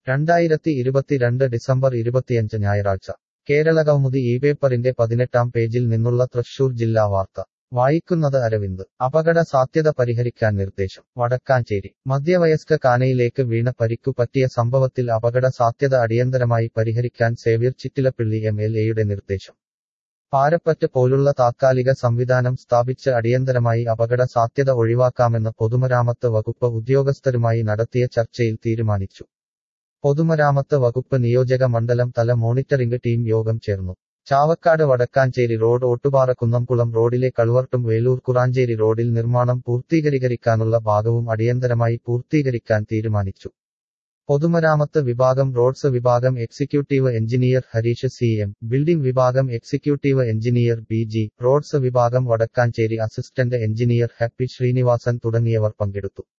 രണ്ടായിരത്തി ഇരുപത്തിരണ്ട് ഡിസംബർ ഇരുപത്തിയഞ്ച് ഞായറാഴ്ച കേരളകൗമുദി ഈ പേപ്പറിന്റെ പതിനെട്ടാം പേജിൽ നിന്നുള്ള തൃശൂർ ജില്ലാ വാർത്ത വായിക്കുന്നത് അരവിന്ദ് അപകട സാധ്യത പരിഹരിക്കാൻ നിർദ്ദേശം വടക്കാഞ്ചേരി മധ്യവയസ്ക കാനയിലേക്ക് വീണ പരിക്കു പറ്റിയ സംഭവത്തിൽ അപകട സാധ്യത അടിയന്തരമായി പരിഹരിക്കാൻ സേവ്യർ ചിറ്റിലപ്പിള്ളി എം എൽ എയുടെ നിർദ്ദേശം പാരപ്പറ്റ് പോലുള്ള താത്കാലിക സംവിധാനം സ്ഥാപിച്ച് അടിയന്തരമായി അപകട സാധ്യത ഒഴിവാക്കാമെന്ന് പൊതുമരാമത്ത് വകുപ്പ് ഉദ്യോഗസ്ഥരുമായി നടത്തിയ ചർച്ചയിൽ തീരുമാനിച്ചു പൊതുമരാമത്ത് വകുപ്പ് നിയോജക മണ്ഡലം തല മോണിറ്ററിംഗ് ടീം യോഗം ചേർന്നു ചാവക്കാട് വടക്കാഞ്ചേരി റോഡ് ഓട്ടുപാറ കുന്നംകുളം റോഡിലെ കൾവർട്ടും വേലൂർ കുറാഞ്ചേരി റോഡിൽ നിർമ്മാണം പൂർത്തീകരിക്കാനുള്ള ഭാഗവും അടിയന്തരമായി പൂർത്തീകരിക്കാൻ തീരുമാനിച്ചു പൊതുമരാമത്ത് വിഭാഗം റോഡ്സ് വിഭാഗം executive engineer Harish C M building വിഭാഗം executive engineer B G roads വിഭാഗം Vadakkanchery assistant engineer Happy Srinivasan തുടങ്ങിയവർ പങ്കെടുത്തു